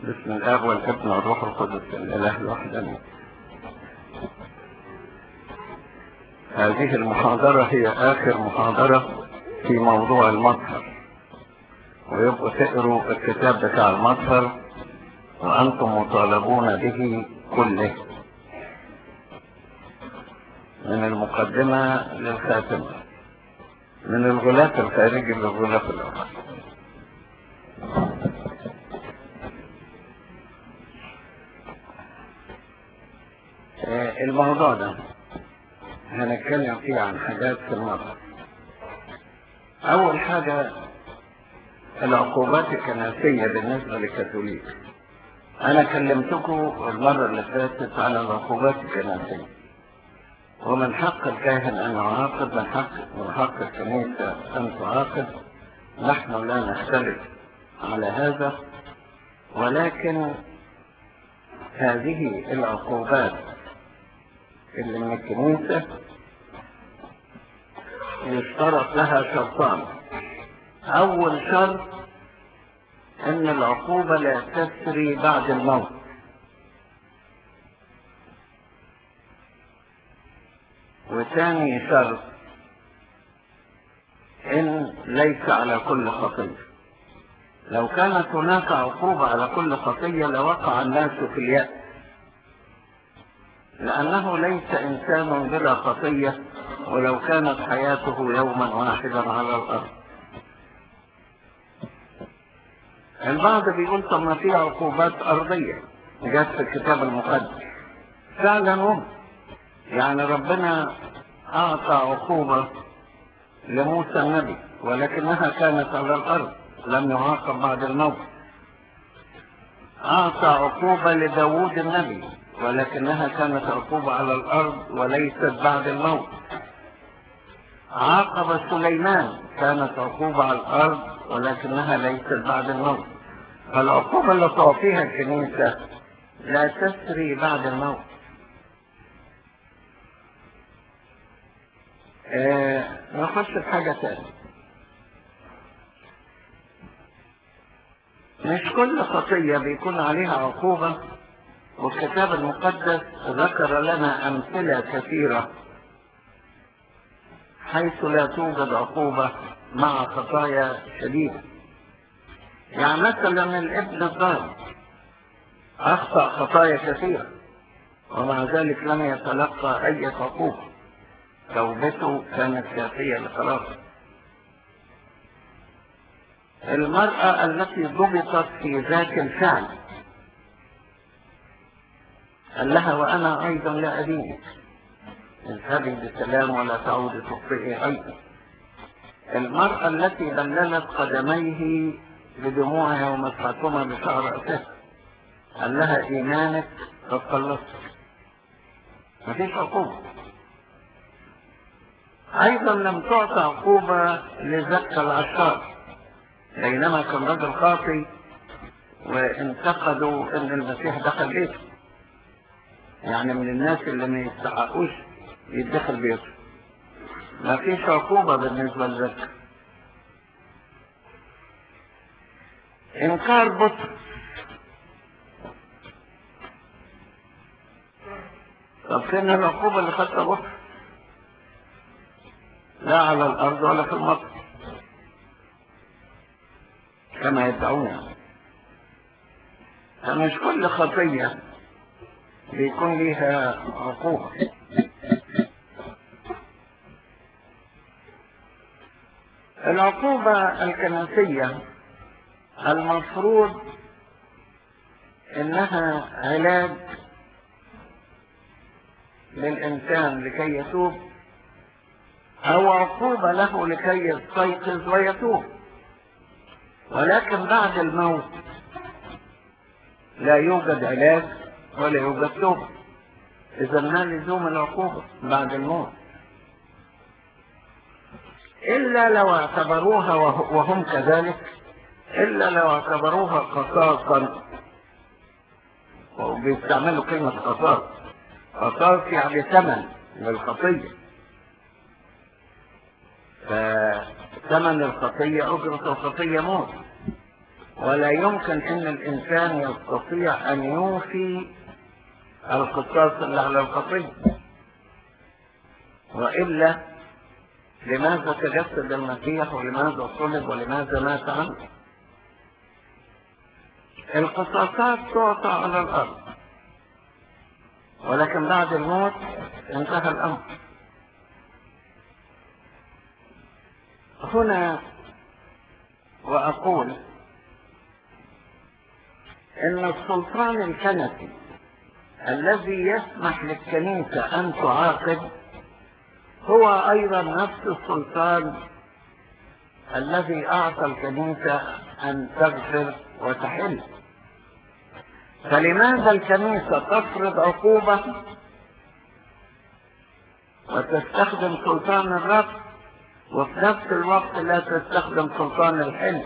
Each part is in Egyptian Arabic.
بسم الاب والابن والروح القدس الاله الوحداني هذه المحاضرة هي آخر محاضرة في موضوع المظهر ويبقوا تقروا الكتاب بتاع المظهر وأنتم مطالبون به كله من المقدمة للخاتمة من الغلاف الخارجي للغلاف الآخر الموضوع ده هنتكلم فيه عن حاجات في المرة أول حاجة العقوبات الكنسية بالنسبة للكاثوليك أنا كلمتكم المرة اللي فاتت على العقوبات الكنسية ومن حق الكاهن أن يعاقب من حق من حق الكنيسة أن تعاقب نحن لا نختلف على هذا ولكن هذه العقوبات اللي من الكنيسة يشترط لها شرطان أول شرط أن العقوبة لا تسري بعد الموت وثاني شرط إن ليس على كل خطية لو كانت هناك عقوبة على كل خطية لوقع الناس في اليأس لأنه ليس إنسان بلا خطية ولو كانت حياته يوما واحدا على الأرض البعض بيقول طب ما في عقوبات أرضية جت في الكتاب المقدس فعلا هم يعني ربنا أعطى عقوبة لموسى النبي ولكنها كانت على الأرض لم يعاقب بعد الموت أعطى عقوبة لداود النبي ولكنها كانت عقوبة على الأرض وليست بعد الموت عاقب سليمان كانت عقوبة على الأرض ولكنها ليست بعد الموت فالعقوبة اللي تعطيها الكنيسة لا تسري بعد الموت آه نخش في حاجة ثانية مش كل خطية بيكون عليها عقوبة والكتاب المقدس ذكر لنا أمثلة كثيرة حيث لا توجد عقوبة مع خطايا شديدة يعني مثلا الابن الضال أخطأ خطايا كثيرة ومع ذلك لم يتلقى أي عقوبة توبته كانت كافية لخلاصه المرأة التي ضبطت في ذاك الفعل قال لها وأنا أيضا لا أدينك اذهبي بسلام ولا تعودي تخطئي أيضا المرأة التي بللت قدميه بدموعها ومسحتهما بشعر رأسها قال لها إيمانك قد خلصت مفيش عقوبة أيضا لم تعطى عقوبة لزكى العشار بينما كان رجل خاطي وانتقدوا ان المسيح دخل بيته يعني من الناس اللي ما يستحقوش يدخل بيته ما فيش عقوبة بالنسبة لذلك انكار بطر طب فين العقوبة اللي خدتها بطر لا على الارض ولا في المطر كما يدعون فمش كل خطية بيكون لها عقوبة العقوبة الكنسية المفروض انها علاج للانسان لكي يتوب او عقوبة له لكي يستيقظ ويتوب ولكن بعد الموت لا يوجد علاج ولا يوجد توبة إذا ما لزوم العقوبة بعد الموت إلا لو اعتبروها وهم كذلك إلا لو اعتبروها قصاصا وبيستعملوا كلمة قصاص قصاص يعني ثمن للخطية ثمن الخطية أجرة الخطية موت ولا يمكن ان الانسان يستطيع ان يوفي القصاص اللي على الخطيه والا لماذا تجسد المسيح ولماذا صلب ولماذا مات عنه القصاصات تعطى على الارض ولكن بعد الموت انتهى الامر هنا واقول ان السلطان الكنسي الذي يسمح للكنيسة ان تعاقب هو ايضا نفس السلطان الذي اعطى الكنيسة ان تغفر وتحل فلماذا الكنيسة تفرض عقوبة وتستخدم سلطان الرفض وفي نفس الوقت لا تستخدم سلطان الحلم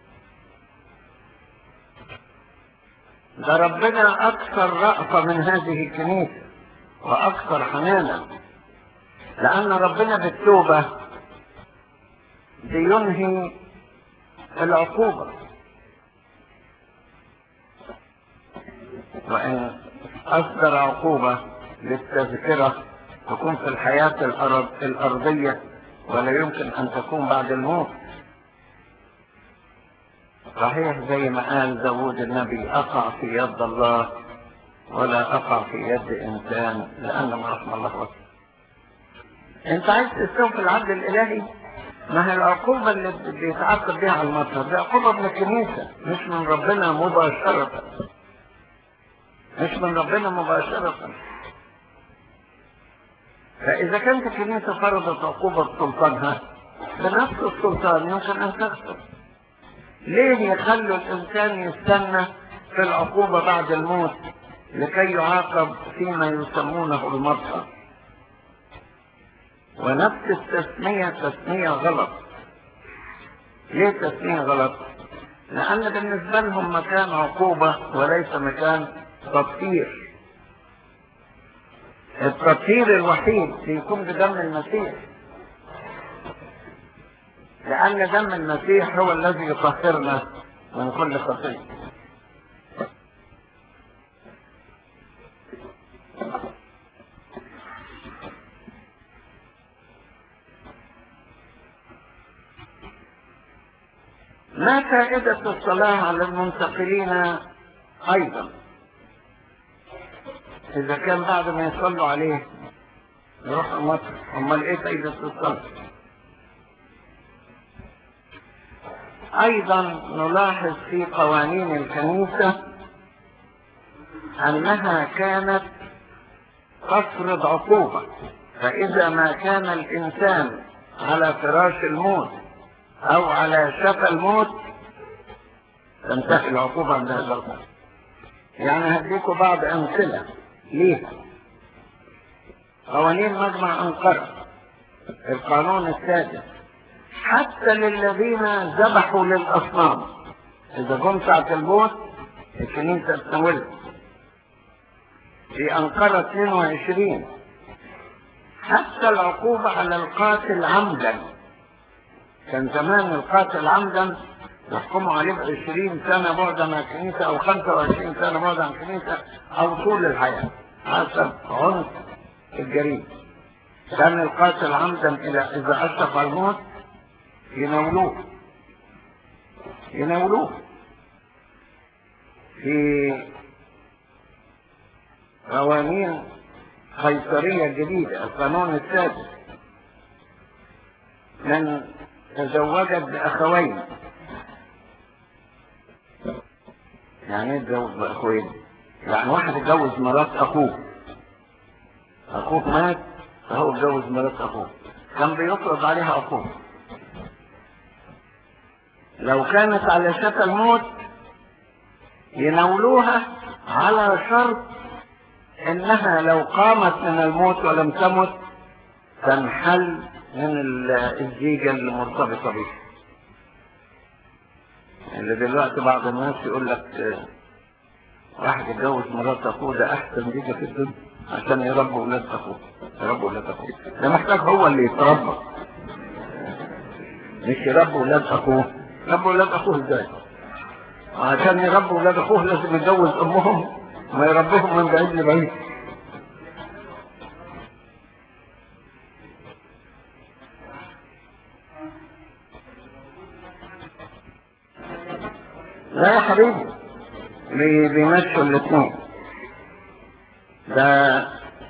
ده ربنا اكثر رأفة من هذه الكنيسة واكثر حنانا لان ربنا بالتوبة بينهي العقوبة وان اصدر عقوبة للتذكرة تكون في الحياة الأرض الارضية ولا يمكن ان تكون بعد الموت صحيح زي ما قال داود النبي اقع في يد الله ولا اقع في يد انسان لان ما رحم الله وسط انت عايز تستوفي العدل الالهي ما هي العقوبة اللي بيتعاقب بها على المطر دي عقوبة من الكنيسة مش من ربنا مباشرة مش من ربنا مباشرة فإذا كانت الكنيسة فرضت عقوبة سلطانها بنفس السلطان يمكن أن تغفر ليه يخلوا الإنسان يستنى في العقوبة بعد الموت لكي يعاقب فيما يسمونه المرضى ونفس التسمية تسمية غلط ليه تسمية غلط لأن بالنسبة لهم مكان عقوبة وليس مكان تطهير التطهير الوحيد بيكون بدم المسيح لأن دم المسيح هو الذي يطهرنا من كل خطيئة ما فائدة الصلاة على المنتقلين أيضا إذا كان بعد ما يصلوا عليه يروح المطر أمال إيه فائدة الصلاة أيضا نلاحظ في قوانين الكنيسة أنها كانت تفرض عقوبة فإذا ما كان الإنسان على فراش الموت أو على شفا الموت تنتهي العقوبة عند هذا القانون يعني هديكم بعض أمثلة ليه قوانين مجمع أنقرة القانون السادس حتى للذين ذبحوا للأصنام إذا جم ساعة الموت الكنيسة تنولد في أنقرة 22 حتى العقوبة على القاتل عمدا كان زمان القاتل عمدا يحكموا عليه بعشرين سنة بعد عن الكنيسة أو خمسة وعشرين سنة بعد عن الكنيسة أو طول الحياة حسب عنف الجريمة كان القاتل عمدا إلى إذا أشرف على الموت يناولوه يناولوه في قوانين قيصرية جديدة القانون السادس من تزوجت بأخوين يعني ايه اتجوز بأخوين يعني واحد اتجوز مرات أخوه أخوه مات فهو اتجوز مرات أخوه كان بيفرض عليها أخوه لو كانت على شفا الموت يناولوها على شرط انها لو قامت من الموت ولم تمت تنحل من الزيجة اللي مرتبطة به اللي دلوقتي بعض الناس يقول لك واحد يتجوز مرات اخوه ده احسن زيجة في الدنيا عشان يربوا ولاد اخوه يربوا ولاد اخوه ده محتاج هو اللي يتربى مش يربوا ولاد اخوه يربوا ولاد اخوه ازاي عشان يربوا ولاد اخوه لازم يتجوز امهم ما يربوهم من بعيد لبعيد لا يا حبيبي بي- بيمشوا الاثنين ده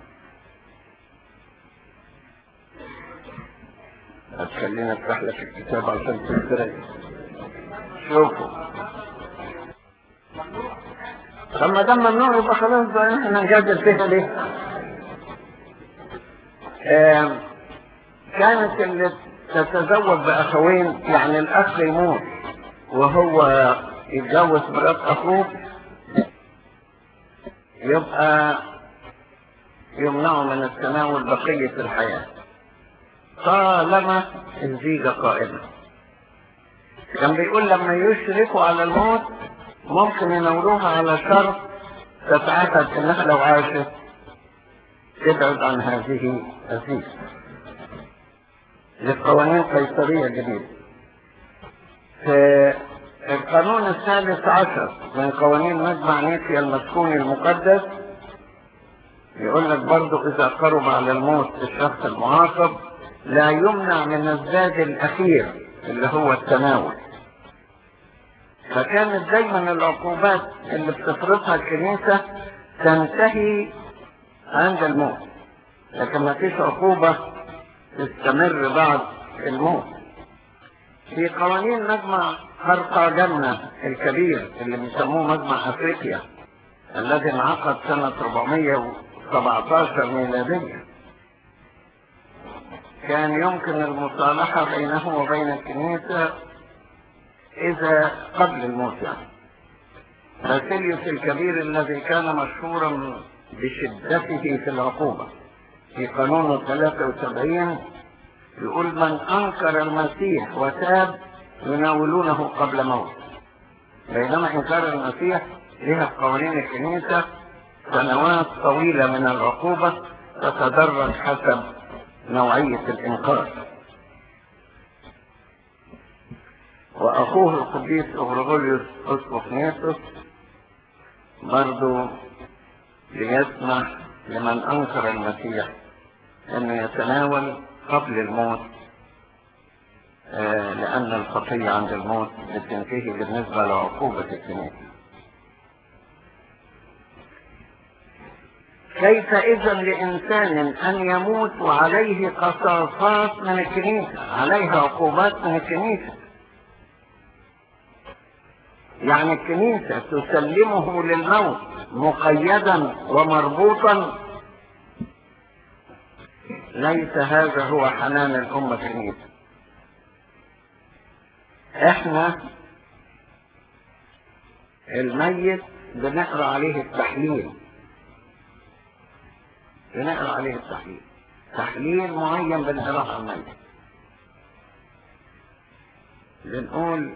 هتخليني افتح لك الكتاب عشان تستريح شوفوا طب ما دام ممنوع يبقى خلاص بقى احنا نجادل فيها ليه؟ آم، كانت اللي تتزوج بأخوين يعني الأخ يموت وهو يتجوز مرات أخوه يبقى يمنعه من التناول بقية الحياة طالما الزيجة قائمة كان بيقول لما يشركوا على الموت ممكن يناولوها على شرط تتعهد انها لو عاشت تبعد عن هذه الزيجة للقوانين القيصرية الجديدة في القانون الثالث عشر من قوانين مجمع نيسيا المسكون المقدس يقول لك برضو إذا قرب على الموت الشخص المعاقب لا يمنع من الزاد الأخير اللي هو التناول فكانت دايما العقوبات اللي بتفرضها الكنيسة تنتهي عند الموت لكن ما فيش عقوبة تستمر بعد الموت في قوانين مجمع قرطاجنة الكبير اللي بيسموه مجمع افريقيا الذي انعقد سنة 417 ميلادية كان يمكن المصالحة بينه وبين الكنيسة إذا قبل الموت يعني باسيليوس الكبير الذي كان مشهورا بشدته في العقوبة في قانون 73 يقول من أنكر المسيح وتاب يناولونه قبل موت بينما إنكار المسيح لها في قوانين الكنيسة سنوات طويلة من العقوبة تتدرج حسب نوعية الإنكار وأخوه القديس أغرغوليوس أسقف نيسوس برضو ليسمح لمن أنكر المسيح أنه يتناول قبل الموت آه، لأن الخطية عند الموت بتنتهي بالنسبة لعقوبة الكنيسة كيف إذا لإنسان أن يموت وعليه قصاصات من الكنيسة عليها عقوبات من الكنيسة يعني الكنيسة تسلمه للموت مقيدا ومربوطا ليس هذا هو حنان الأمة الكنيسة احنا الميت بنقرا عليه التحليل بنقرا عليه التحليل تحليل معين بنقراه على الميت بنقول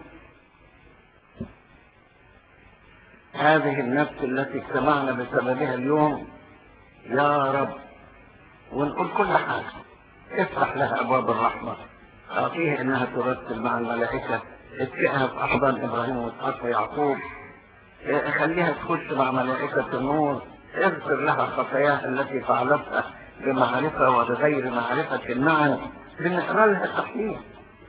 هذه النفس التي اجتمعنا بسببها اليوم يا رب ونقول كل حاجة افتح لها أبواب الرحمة أعطيها إنها ترتل مع الملائكة اتكئها في أحضان إبراهيم وإسحاق ويعقوب اه، خليها تخش مع ملائكة النور اغفر لها خطاياها التي فعلتها بمعرفة وبغير معرفة معا بنقرا لها التحليل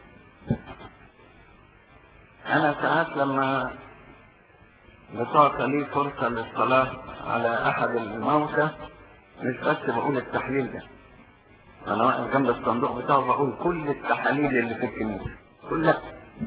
أنا ساعات لما بتعطى لي فرصة للصلاة على أحد الموتى مش بس بقول التحليل ده أنا واقف جنب الصندوق بتاعه بقول كل التحاليل اللي في الكنيسة كلها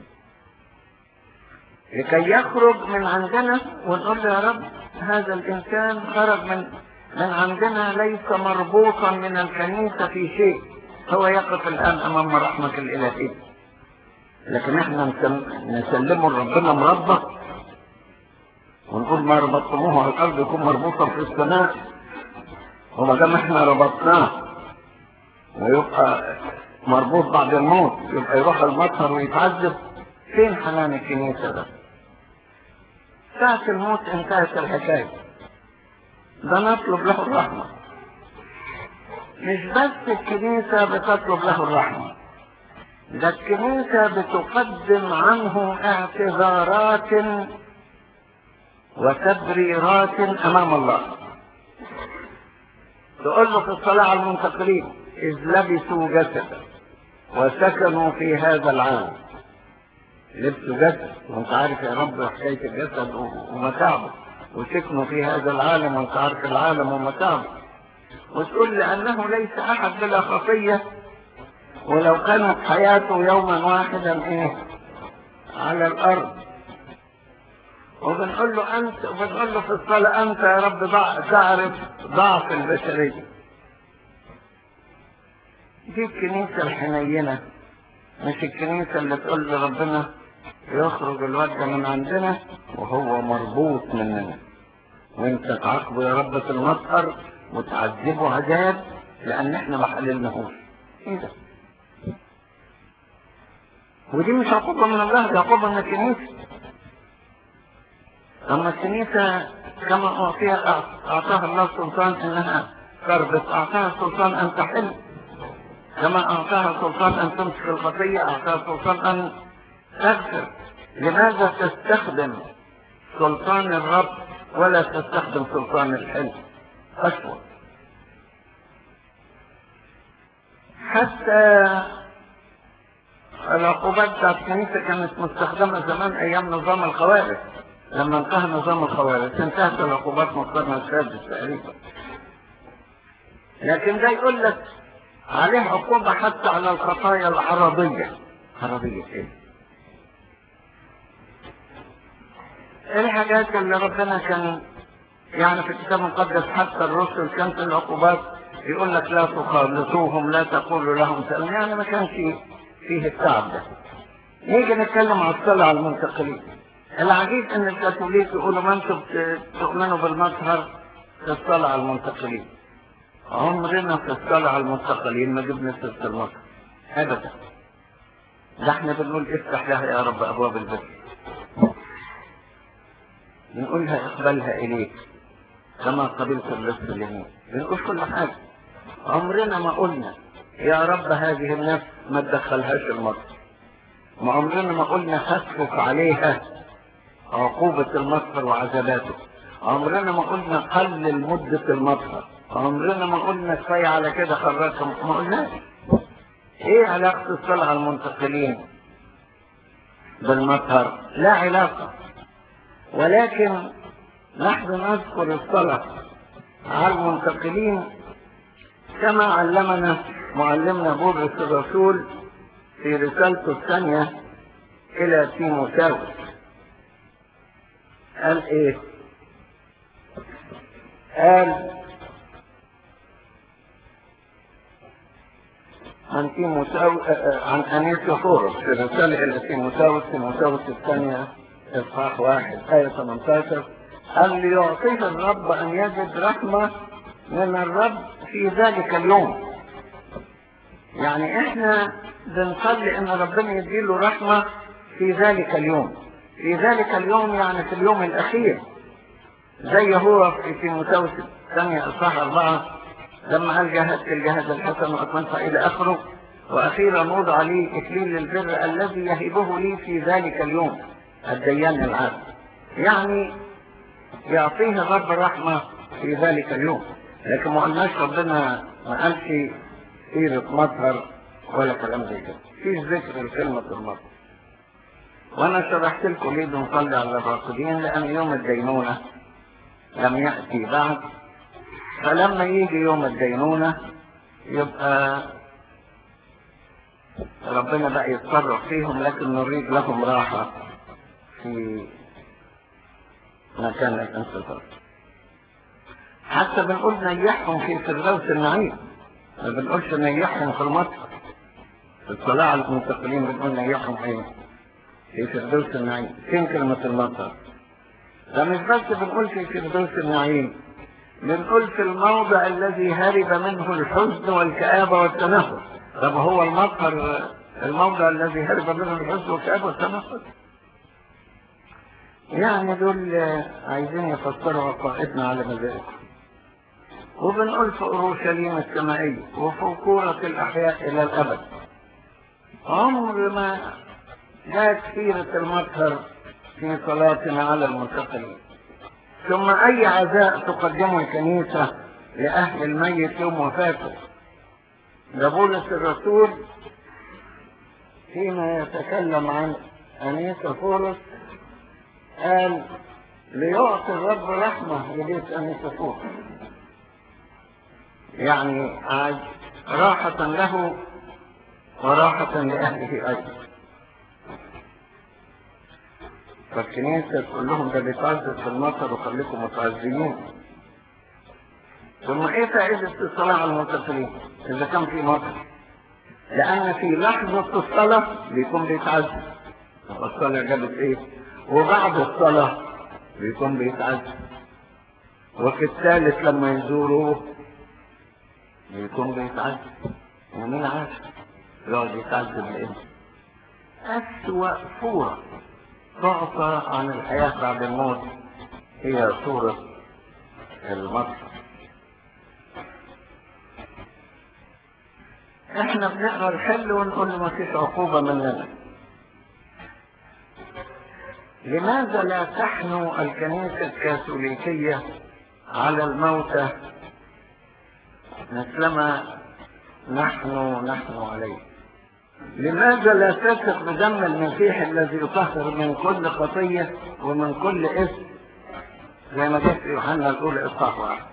لكي يخرج من عندنا ونقول له يا رب هذا الإنسان خرج من من عندنا ليس مربوطا من الكنيسة في شيء هو يقف الآن أمام رحمك الإلهية لكن احنا نسل- نسلمه لربنا مربط ونقول ما ربطتموه على الارض يكون مربوطا في السماء وما دام احنا ربطناه ويبقى مربوط بعد الموت يبقى يروح المطهر ويتعذب فين حنان الكنيسه ده؟ ساعة الموت انتهت الحكاية ده نطلب له الرحمة مش بس الكنيسة بتطلب له الرحمة ده الكنيسة بتقدم عنه اعتذارات وتبريرات امام الله تقول له في الصلاة على المنتقلين إذ لبسوا جسدا وسكنوا في هذا العالم لبسوا جسد وانت عارف يا رب حكاية الجسد ومتاعبه وسكنوا في هذا العالم وانت عارف العالم ومتاعبه وتقول لأنه ليس أحد بلا خطية ولو كانت حياته يوما واحدا ايه على الأرض وبنقول له أنت وبنقول له في الصلاة أنت يا رب ضع تعرف ضعف البشرية دي الكنيسة الحنينة مش الكنيسة اللي تقول لربنا يخرج الواد ده من عندنا وهو مربوط مننا وانت تعاقبه يا رب في المطهر وتعذبه عذاب لان احنا ما حللناهوش ايه ده ودي مش عقوبة من الله دي عقوبة من الكنيسة أما الكنيسة كما أعطيها أعطاها الله السلطان إنها تربط أعطاها السلطان أن تحل كما أعطاها السلطان أن تمسك الخطية أعطاها السلطان أن تغفر لماذا تستخدم سلطان الرب ولا تستخدم سلطان الحلم أسوأ حتى العقوبات بتاعت الكنيسة كانت مستخدمة زمان أيام نظام الخوارج لما انتهى نظام الخوارج انتهت العقوبات من القرن السادس تقريبا لكن ده يقول لك عليه عقوبة حتى على الخطايا العربية عربية ايه الحاجات اللي ربنا كان يعني في الكتاب المقدس حتى الرسل كانت العقوبات يقول لك لا تخالطوهم لا تقولوا لهم سلام يعني ما كانش فيه التعب ده نيجي نتكلم على الصلاة على المنتقلين العجيب ان الكاثوليك يقولوا ما انتم تؤمنوا بالمظهر في الصلاة على المنتقلين عمرنا في الصلاة على المنتقلين ما جبنا سيرة المظهر ابدا ده احنا بنقول افتح لها يا رب ابواب البر بنقولها اقبلها اليك كما قبلت الرزق اليمين بنقول كل حاجة عمرنا ما قلنا يا رب هذه النفس ما تدخلهاش المصر ما عمرنا ما قلنا خفف عليها عقوبة المصر وعذاباته عمرنا ما قلنا قلل مدة المصر عمرنا ما قلنا كفاية على كده خرجهم ما قلناش ايه علاقة الصلاة على المنتقلين بالمطهر لا علاقة ولكن نحن نذكر الصلاة على المنتقلين كما علمنا معلمنا بولس الرسول في رسالته الثانية إلى تيموثاوس قال إيه؟ قال عن تيموثاوس عن أنيسيفورس في رسالة إلى تيموثاوس تيموثاوس الثانية إصحاح واحد آية 18 قال ليعطيه الرب أن يجد رحمة من الرب في ذلك اليوم يعني احنا بنصلي ان ربنا يديله رحمة في ذلك اليوم في ذلك اليوم يعني في اليوم الاخير زي هو في تيموثاوس الثانية اصحاح اربعة لما قال جاهدت الجهاد الحسن واكملت الى اخره واخيرا وضع لي اكليل البر الذي يهبه لي في ذلك اليوم الديان العادل يعني يعطيه الرب رحمة في ذلك اليوم لكن ما قلناش ربنا ما قالش سيرة مطهر ولا كلام زي كده فيش ذكر لكلمة المطهر وانا شرحت لكم ليه بنصلي على الراقدين لان يوم الدينونة لم يأتي بعد فلما يجي يوم الدينونة يبقى ربنا بقى يتصرف فيهم لكن نريد لهم راحة في مكان الانتصار حتى بنقول نيحهم في فردوس النعيم ما بنقولش نيحهم في المطر في الصلاة على المنتقلين بنقول نيحهم ايه في فردوس النعيم فين كلمة المطر ده مش بس بنقول في فردوس النعيم بنقول في الموضع الذي هرب منه الحزن والكآبة والتنفس طب هو المطر الموضع الذي هرب منه الحزن والكآبة والتنفس يعني دول عايزين يفسروا عقائدنا على مزاجهم وبنقول في أورشليم السمائية وفي كورة الأحياء إلى الأبد عمر ما جاءت سيرة المطهر في صلاتنا على المنتقلين ثم أي عزاء تقدمه الكنيسة لأهل الميت يوم وفاته ده بولس الرسول فيما يتكلم عن أنيسة فورس قال ليعطي الرب رحمة لبيت أنيسة فورس يعني راحة له وراحة لأهله أيضا فالكنيسة تقول لهم ده بيتعزز في المطر وخليكم متعزيين ثم ايه فائدة الصلاة على المتصلين اذا كان في مطر لان في لحظة الصلاة بيكون بيتعزز الصلاة جابت ايه وبعد الصلاة بيكون بيتعزز وفي الثالث لما يزوروه بيكون بيتعزز ومين عارف يقعد يتعذب لإيه أسوأ صورة تعطى عن الحياة بعد الموت هي صورة المطر احنا بنقرا الحل ونقول له ما فيش عقوبة مننا لماذا لا تحنو الكنيسة الكاثوليكية على الموتى مثلما نحن نحن عليه لماذا لا تثق بدم المسيح الذي يطهر من كل خطية ومن كل اسم زي ما جاء في يوحنا الأولى إصحاح واحد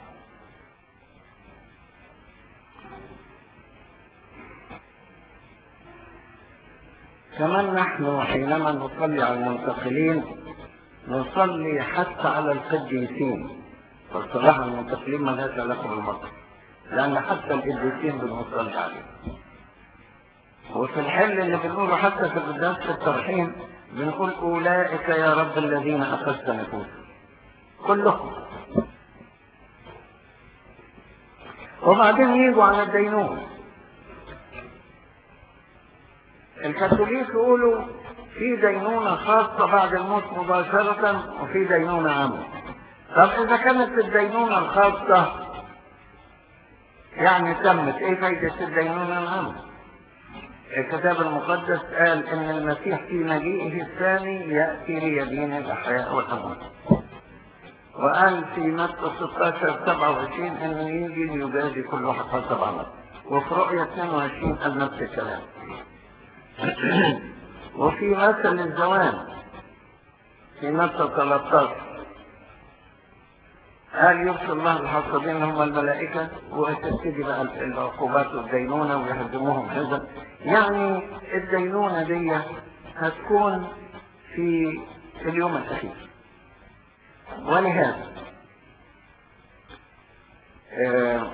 كمان نحن حينما نصلي على المنتقلين نصلي حتى على القديسين فالصلاة على المنتقلين ما لهاش علاقة بالمطر لأن حتى القديسين بنصلي عليهم وفي الحل اللي بنقوله حتى في قداس الترحيم بنقول أولئك يا رب الذين أخذت نفوسهم كلهم وبعدين يجوا على الدينون الكاثوليك يقولوا في دينونة خاصة بعد الموت مباشرة وفي دينونة عامة طب إذا كانت الدينونة الخاصة يعني تمت إيه فايدة الدينونة العامة؟ الكتاب المقدس قال ان المسيح في مجيئه الثاني يأتي ليدين الأحياء والأموات وقال في متى 16 27 انه يجي ليجازي كل واحد حسب عمله وفي رؤية 22 قال نفس الكلام وفي مثل الزواج في متى 13 قال يرسل الله الحاصدين هم الملائكة وتبتدي بقى العقوبات والدينونة ويهزموهم هزم يعني الدينونة دي هتكون في اليوم الأخير ولهذا آه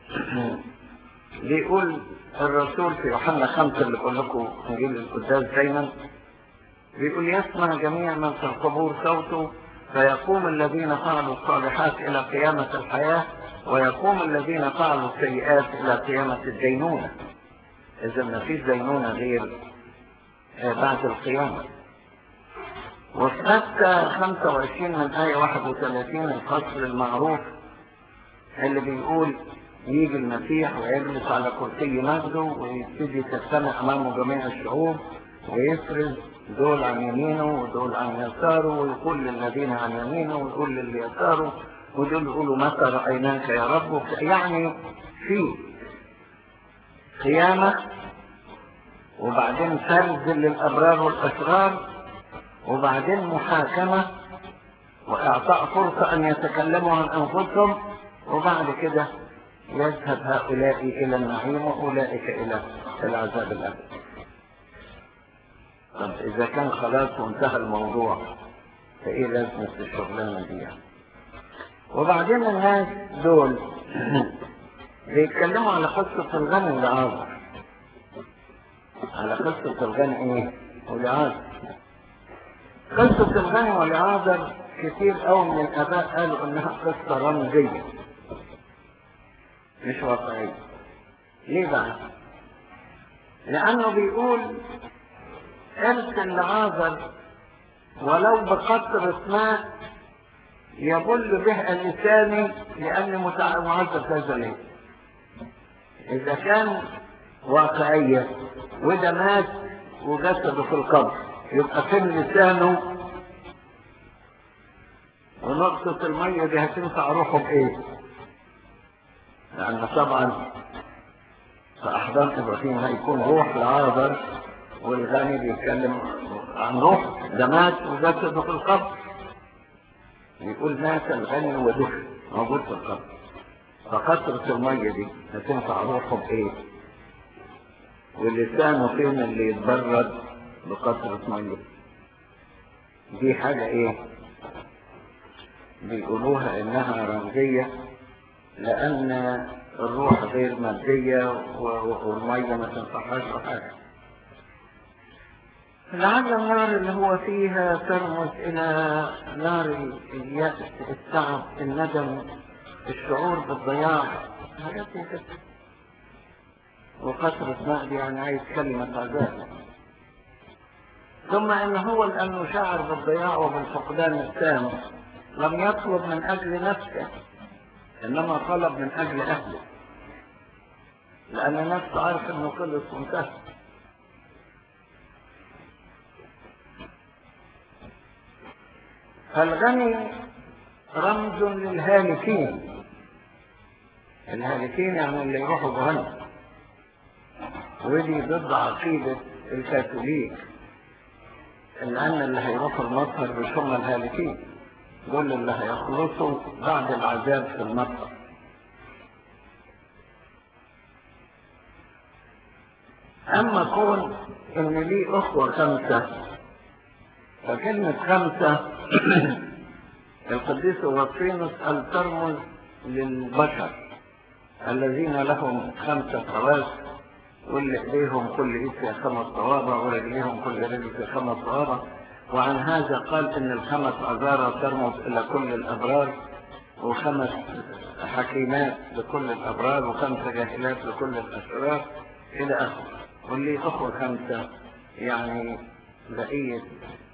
بيقول الرسول في يوحنا خمسة اللي بقول لكم انجيل القداس دايما بيقول يسمع جميع من في القبور صوته فيقوم الذين فعلوا الصالحات إلى قيامة الحياة ويقوم الذين فعلوا السيئات إلى قيامة الدينونة إذا ما فيش دينونة غير بعد القيامة وفي متى 25 من آية 31 الفصل المعروف اللي بيقول يجي المسيح ويجلس على كرسي مجده ويبتدي تجتمع أمامه جميع الشعوب ويفرز دول عن يمينه ودول عن يساره ويقول للذين عن يمينه ويقول للي يساره ودول يقولوا متى رأيناك يا رب يعني في قيامة وبعدين فرز للأبرار والأشرار وبعدين محاكمة وإعطاء فرصة أن يتكلموا عن أنفسهم وبعد كده يذهب هؤلاء إلى النعيم وأولئك إلى العذاب الأبدي طب إذا كان خلاص وانتهى الموضوع فإيه لازمة الشغلانة دي يعني وبعدين الناس دول بيتكلموا على قصة الغني والعازر على قصة الغني ايه والعازر قصة الغني والعازر كتير قوي من الآباء قالوا إنها قصة رمزية مش واقعية ليه بقى؟ لأنه بيقول ارسل لعازر ولو بقطرة ماء يبل به لساني لأني معذب هذا ليه إذا كان واقعية وده مات وجسده في القبر يبقى فين لسانه ونقطة المية دي هتنفع روحه بإيه؟ لأن طبعا في أحضان إبراهيم هيكون روح لعازر والغني بيتكلم عن روح ده مات وجسده في القبر يقول مات الغني ودفن موجود في القبر فقطرة المية دي هتنفع روحه بإيه؟ ولسانه فين اللي يتبرد بقطرة مية دي حاجة ايه بيقولوها انها رمزية لان الروح غير مادية والمية ما تنفعهاش بحاجة لعل النار اللي هو فيها ترمز الى نار اليأس التعب الندم الشعور بالضياع حاجات كده وقطرة ماء دي يعني عايز كلمة عذاب ثم ان هو لانه شعر بالضياع وبالفقدان التام لم يطلب من اجل نفسه انما طلب من اجل اهله لان نفسه عارف انه خلص وانتهى فالغني رمز للهالكين الهالكين يعني اللي يروحوا جهنم ودي ضد عقيدة الكاثوليك لأن اللي هيروحوا المطهر مش هم الهالكين دول اللي هيخلصوا بعد العذاب في المطهر أما كون إن لي أخوة خمسة فكلمة خمسة القديس أوغسطينوس قال ترمز للبشر الذين لهم خمسة حواس واللي ايديهم كل ايد فيها خمس صوابع ورجليهم كل رجل فيها خمس صوابع وعن هذا قال ان الخمس عذارى ترمز الى كل الابرار وخمس حكيمات لكل الابرار وخمس جاهلات لكل الاشرار الى اخره واللي اخوه خمسه يعني بقيه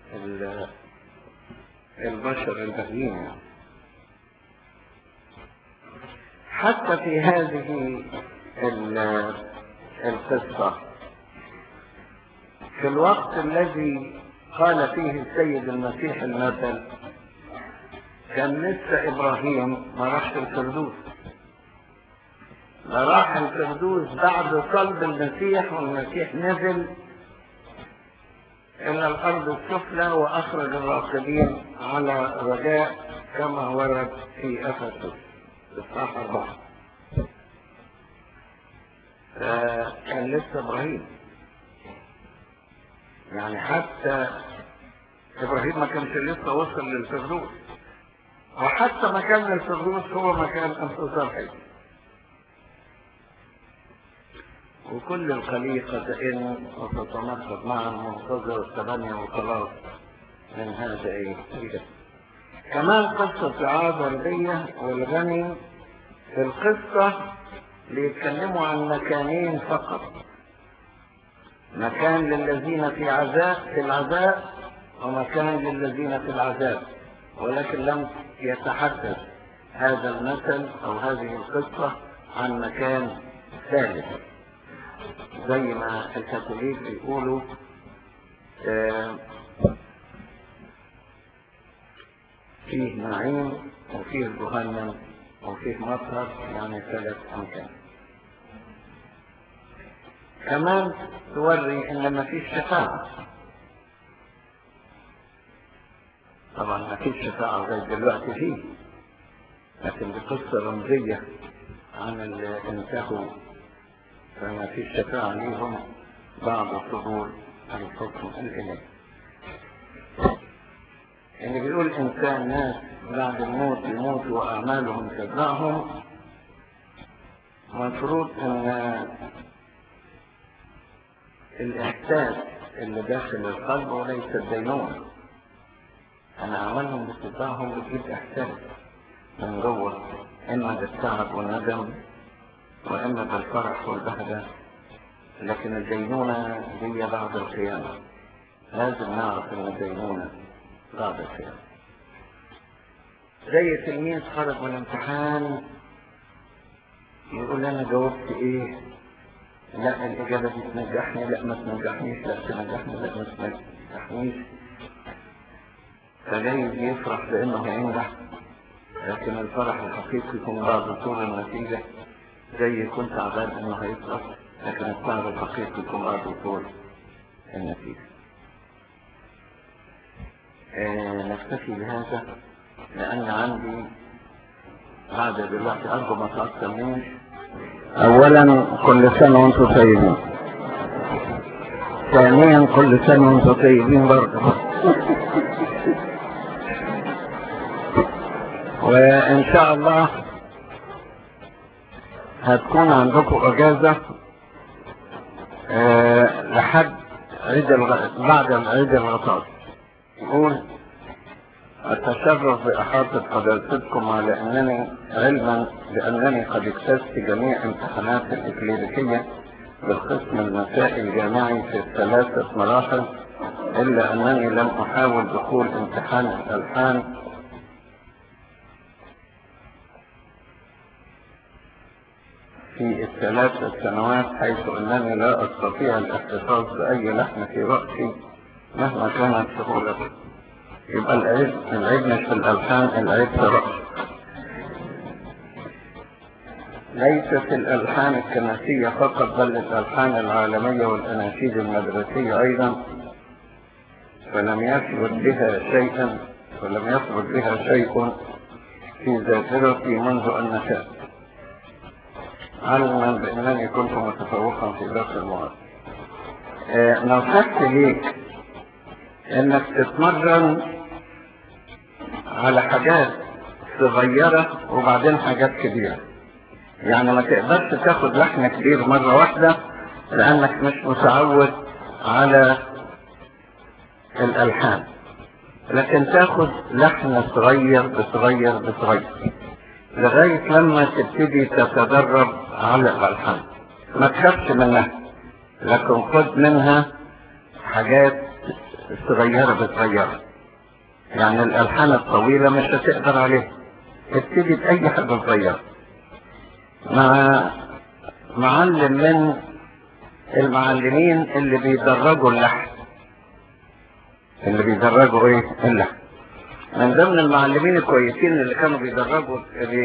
البشر الباقيين يعني. حتى في هذه القصة في الوقت الذي قال فيه السيد المسيح المثل كان لسه إبراهيم ما راحش الفردوس ده راح الفردوس بعد صلب المسيح والمسيح نزل إلى الأرض السفلى وأخرج الراقدين على رجاء كما ورد في أفسس إصحاح أربعة كان لسه ابراهيم يعني حتى ابراهيم ما كانش لسه وصل للفردوس وحتى مكان الفردوس هو مكان انفسار حي وكل الخليقة تئن وتتنقض معا منتظر الثمانية والخلاص من هذا ايه كمان قصة عابر دي والغني في القصة بيتكلموا عن مكانين فقط مكان للذين في عذاب في العذاب ومكان للذين في العذاب ولكن لم يتحدث هذا المثل او هذه القصة عن مكان ثالث زي ما الكاثوليك بيقولوا آه فيه نعيم وفيه جهنم وفيه مطهر يعني ثلاث أمكان كمان توري ان ما فيش شفاعة طبعا ما فيش شفاعة لغاية دلوقتي فيه لكن دي قصة رمزية عن اللي انتهوا فما فيش شفاعة ليهم بعد صدور الحكم الإلهي اللي بيقول إنسان ناس بعد الموت يموتوا وأعمالهم تتبعهم المفروض أن الإحساس اللي داخل القلب وليس الدينونة أنا أعمالهم بتتبعهم بتجيب إحساس من جوه إما بالتعب والندم وإما بالفرح والبهجة لكن الدينونة هي بعد القيامة لازم نعرف إن الدينونة بعد القيامة زي تلميذ خرج من الامتحان يقول انا جاوبت ايه لا الاجابه دي تنجحني لا ما تنجحنيش لا تنجحني لا ما تنجحنيش فجايز يفرح بانه هينجح لكن الفرح الحقيقي يكون بعد طول النتيجة زي كنت تعبان انه هيطلع لكن التعب الحقيقي يكون بعد طول النتيجة آه نكتفي بهذا لأن عندي عادة دلوقتي أرجو ما تعطلنيش أولا كل سنة وأنتم طيبين ثانيا كل سنة وأنتم طيبين برضه وإن شاء الله هتكون عندكم اجازة أه لحد عيد الغ... بعد عيد الغطاس يقول أتشرف بإحاطة حضرتكم على أنني علما بأنني قد اجتزت جميع امتحانات الإكليريكية بالقسم المسائي الجامعي في الثلاثة مراحل إلا أنني لم أحاول دخول امتحان الألحان في الثلاث سنوات حيث أنني لا أستطيع الاحتفاظ بأي لحن في رأسي مهما كانت سهولته يبقى العيب العيب مش في الألحان العيب في رأسي ليست الألحان الكنسية فقط بل الألحان العالمية والأناشيد المدرسية أيضا فلم يثبت بها شيئا ولم يثبت بها شيء في ذاكرتي منذ أن نشأت علما بأنني كنت متفوقا في درس المعاد آه نصحت ليك انك تتمرن على حاجات صغيرة وبعدين حاجات كبيرة يعني ما تقدرش تاخد لحن كبير مرة واحدة لانك مش متعود على الالحان لكن تاخد لحن صغير بصغير بصغير لغاية لما تبتدي تتدرب على الألحان ما تخافش منها لكن خد منها حاجات صغيرة بصغيرة يعني الألحان الطويلة مش هتقدر عليها ابتدي بأي حاجة صغيرة مع معلم من المعلمين اللي بيدرجوا اللحن اللي بيدرجوا ايه اللحن من ضمن المعلمين الكويسين اللي كانوا بيدرجوا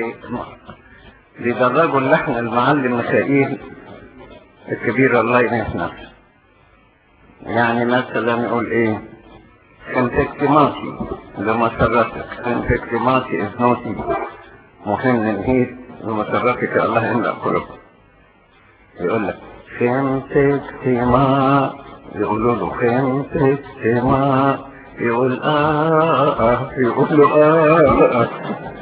بيدرجوا اللحن المعلم ميخائيل الكبير الله ينسى يعني مثلا يقول ايه انفكتماتي لمسرتك انفكتماتي اذنوتي مهم نهيت لمسرتك الله يملأ قلوبك يقول لك خمسكتما يقولوا له خمسكتما يقول آه آه يقول له آه, آه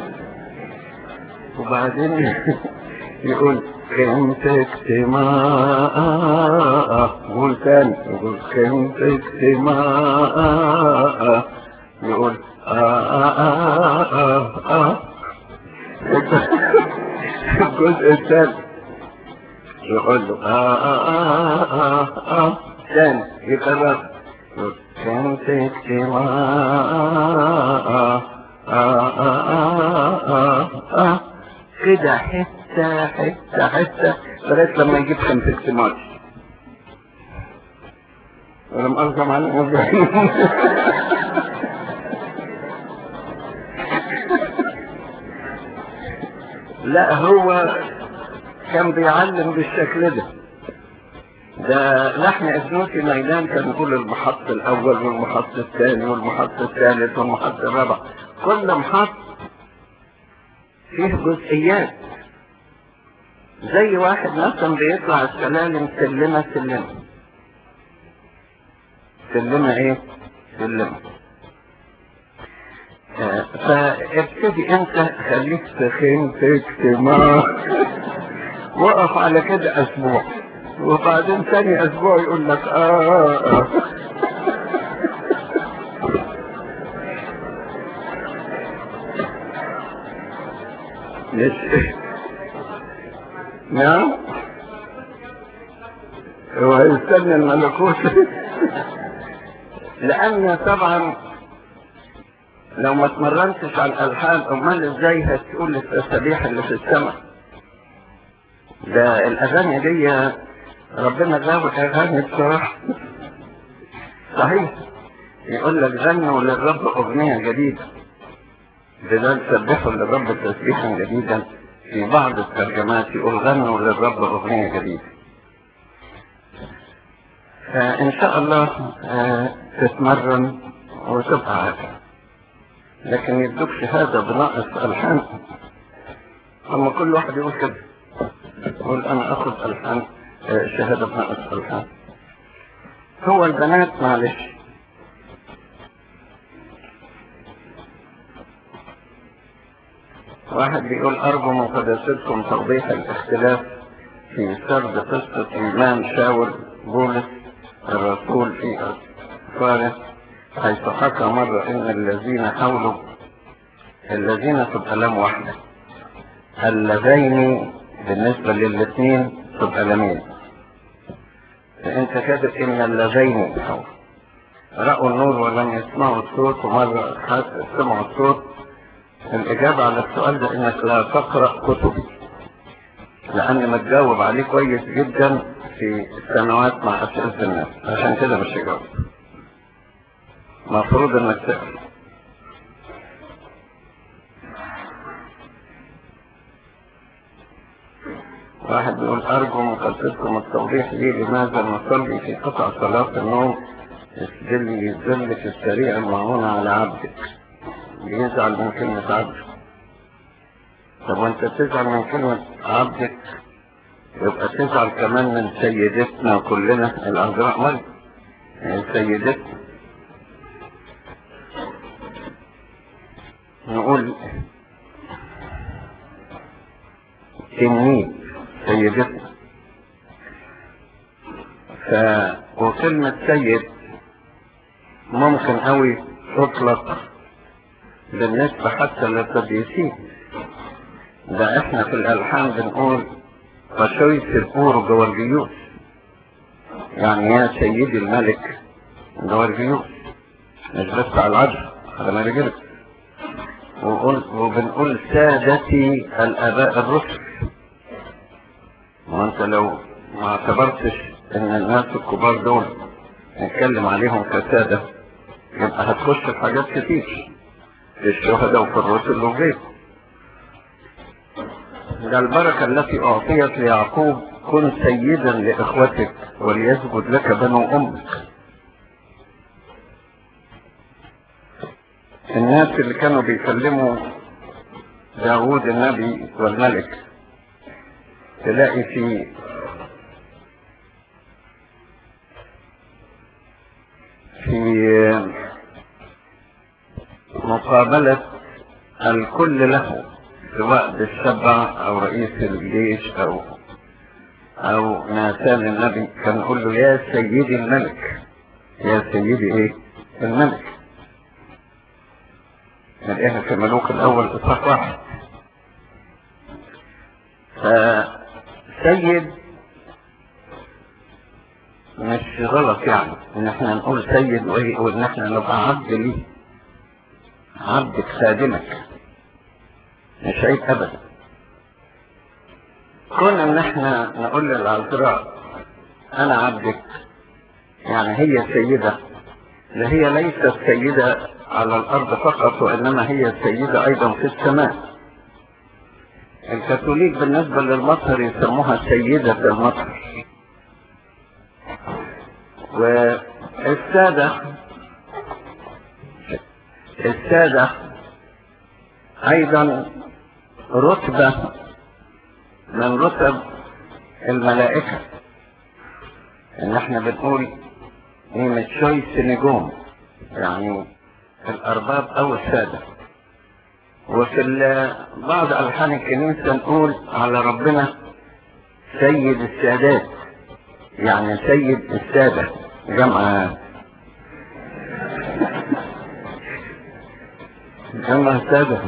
وبعدين يقول كنت اجتماع يقول تاني يقول كنت اجتماع يقول آه آه آه آه الجزء الثاني يقول له آه آه آه آه آه ثاني يكرر كنت اجتماع آه آه آه آه كده حتة حتة حتة لغاية لما يجيب خمس اجتماعات ولم أرجم عن لا هو كان بيعلم بالشكل ده ده لحن ابنوتي ميدان كان يقول المحط الاول والمحط الثاني والمحط الثالث والمحط الرابع كل محط فيه جزئيات زي واحد مثلا بيطلع السلالم سلمة سلمة سلمة ايه سلمة آه فابتدي انت خليك تخين تكتما وقف على كده اسبوع وبعدين ثاني اسبوع يقول لك اه, آه. مش نعم هو هيستنى الملكوت لان طبعا لو ما اتمرنتش على الالحان امال ازاي هتقول التسابيح اللي في السماء ده الاغاني دي ربنا جاب اغاني بصراحه صحيح يقول لك غنوا للرب اغنيه جديده بدل سبحوا للرب تسبيحا جديدا في بعض الترجمات يقول غنوا للرب أغنية جديدة فإن شاء الله آه، تتمرن وتبقى عادة لكن يدوك شهادة بناقص ألحان أما كل واحد يقول كده يقول أنا أخذ ألحان آه، شهادة بناقص ألحان هو البنات معلش واحد بيقول أرجو من قداستكم توضيح الاختلاف في سرد قصة إيمان شاول بولس الرسول في أسفاره حيث حكى مرة إن الذين حولوا الذين تبقى لام واحدة اللذين بالنسبة للاثنين تبقى لامين فأنت كاتب إن اللذين حول رأوا النور ولم يسمعوا الصوت ومرة سمعوا الصوت الإجابة على السؤال ده إنك لا تقرأ كتبي لأن متجاوب عليه كويس جدا في السنوات مع أسئلة الناس عشان كده مش إجابة مفروض إنك تقرأ واحد بيقول أرجو من قصتكم التوضيح لي لماذا نصلي في قطع صلاة النوم اسجل لي الذل في السريع المعونة على عبدك بيزعل من كلمة عبد طب وانت تزعل من كلمة عبدك يبقى تزعل كمان من سيدتنا كلنا العذراء مريم يعني سيدتنا نقول تنين سيدتنا ف وكلمة سيد ممكن قوي تطلق بالنسبة حتى للقديسين ده احنا في الالحان بنقول فشويت الأور جورجيوس يعني يا سيدي الملك جورجيوس مش بس على العجل على مالك وقل وبنقول سادتي الآباء الرسل وانت لو ما اعتبرتش ان الناس الكبار دول نتكلم عليهم كسادة يبقى هتخش في حاجات كتير في الشهداء وفي الرسل وغيره ده البركة التي أعطيت ليعقوب كن سيدا لإخوتك وليسجد لك بنو أمك الناس اللي كانوا بيكلموا داوود النبي والملك تلاقي في في مقابلة الكل له سواء بالسبع او رئيس الجيش او او ناتان النبي كان يقول له يا سيدي الملك يا سيدي ايه الملك نلاقيها في الملوك الاول اصحاح واحد فسيد مش غلط يعني ان احنا نقول سيد وايه وان احنا نبقى عبد ليه عبدك خادمك مش عيب ابدا كون ان احنا نقول للعذراء انا عبدك يعني هي سيدة لا هي ليست سيدة على الارض فقط وانما هي سيدة ايضا في السماء الكاثوليك بالنسبة للمطر يسموها سيدة المطر والسادة السادة ايضا رتبة من رتب الملائكة ان احنا بنقول نيمة شويس نجوم يعني الارباب او السادة وفي بعض الحان الكنيسة نقول على ربنا سيد السادات يعني سيد السادة جمع جمع سادة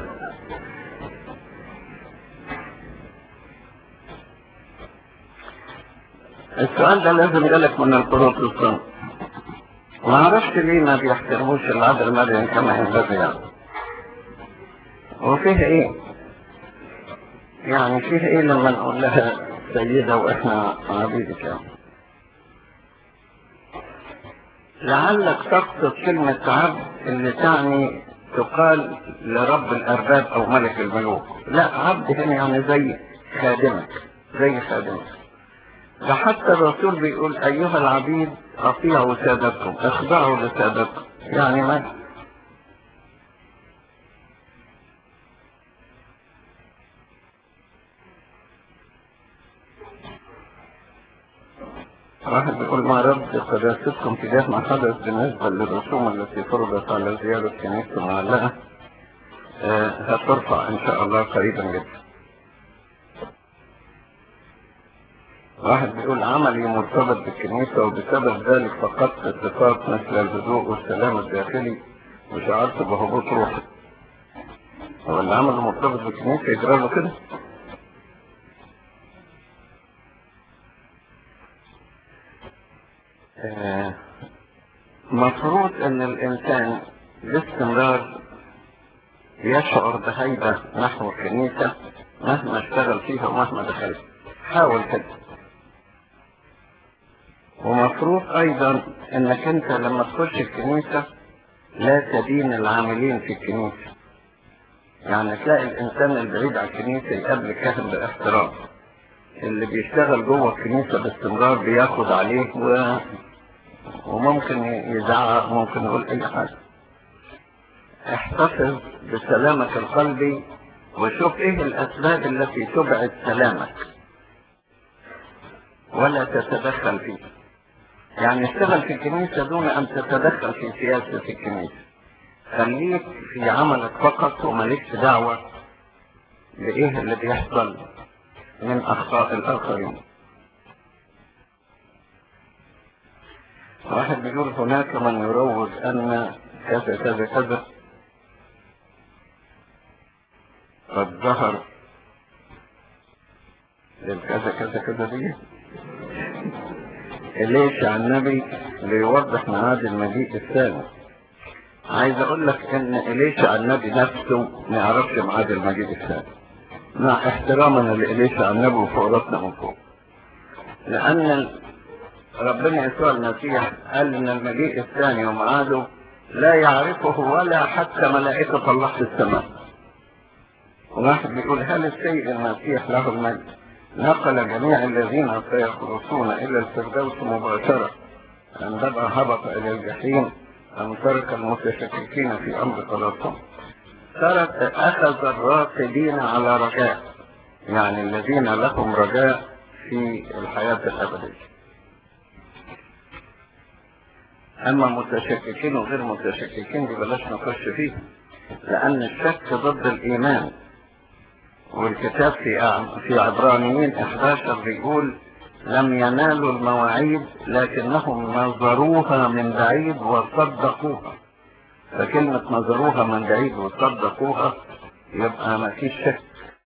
السؤال ده لازم جالك من البروتستانت ما عرفت ليه ما بيحترموش العذر مريم كما ينبغي يعني وفيه ايه يعني فيه ايه لما نقول لها سيدة واحنا عبيدك يعني لعلك تقصد كلمة عبد اللي تعني تقال لرب الأرباب أو ملك الملوك لا عبد هنا يعني زي خادمك زي خادمك ده حتى الرسول بيقول أيها العبيد أطيعوا سادتكم اخضعوا لسادتكم يعني ما واحد بيقول ما رد قداستكم تجاه ما حدث بالنسبة للرسوم التي فرضت على زيارة كنيسة المعلقة آه، هترفع إن شاء الله قريبا جدا واحد بيقول عملي مرتبط بالكنيسة وبسبب ذلك فقدت صفات مثل الهدوء والسلام الداخلي وشعرت بهبوط روحي هو اللي عمله مرتبط بالكنيسة يجرى له كده آه، مفروض ان الانسان باستمرار يشعر بهيبة نحو الكنيسة مهما اشتغل فيها ومهما دخل حاول كده ومفروض ايضا انك انت لما تخش الكنيسة لا تدين العاملين في الكنيسة يعني تلاقي الانسان البعيد عن الكنيسة يقابل الكاهن باحترام اللي بيشتغل جوه الكنيسة باستمرار بياخد عليه و... وممكن يزعق ممكن يقول اي حاجة احتفظ بسلامك القلبي وشوف ايه الاسباب التي تبعد سلامك ولا تتدخل فيه يعني اشتغل في الكنيسة دون ان تتدخل في سياسة الكنيسة خليك في عملك فقط ومالكش دعوة بايه اللي بيحصل من اخطاء الاخرين واحد بيقول هناك من يروج ان كذا كذا كذا قد ظهر للكذا كذا كذا دي ليش عن النبي ليوضح ميعاد المجيء الثاني عايز اقول لك ان اليشع النبي نفسه ما يعرفش ميعاد المجيء الثاني مع احترامنا لإليشع النبي وفورتنا من فوق لأن ربنا يسوع المسيح قال إن المجيء الثاني وميعاده لا يعرفه ولا حتى ملائكة الله في السماء واحد بيقول هل السيد المسيح له المجد نقل جميع الذين سيخلصون إلى الفردوس مباشرة عندما هبط إلى الجحيم أم ترك المتشككين في أمر خلاصهم ترك أخذ الراقدين على رجاء يعني الذين لهم رجاء في الحياة الأبدية أما متشككين وغير متشككين دي بلاش نخش فيه لأن الشك ضد الإيمان والكتاب في في عبرانيين 11 بيقول لم ينالوا المواعيد لكنهم نظروها من بعيد وصدقوها فكلمة نظروها من بعيد وصدقوها يبقى ما فيش شك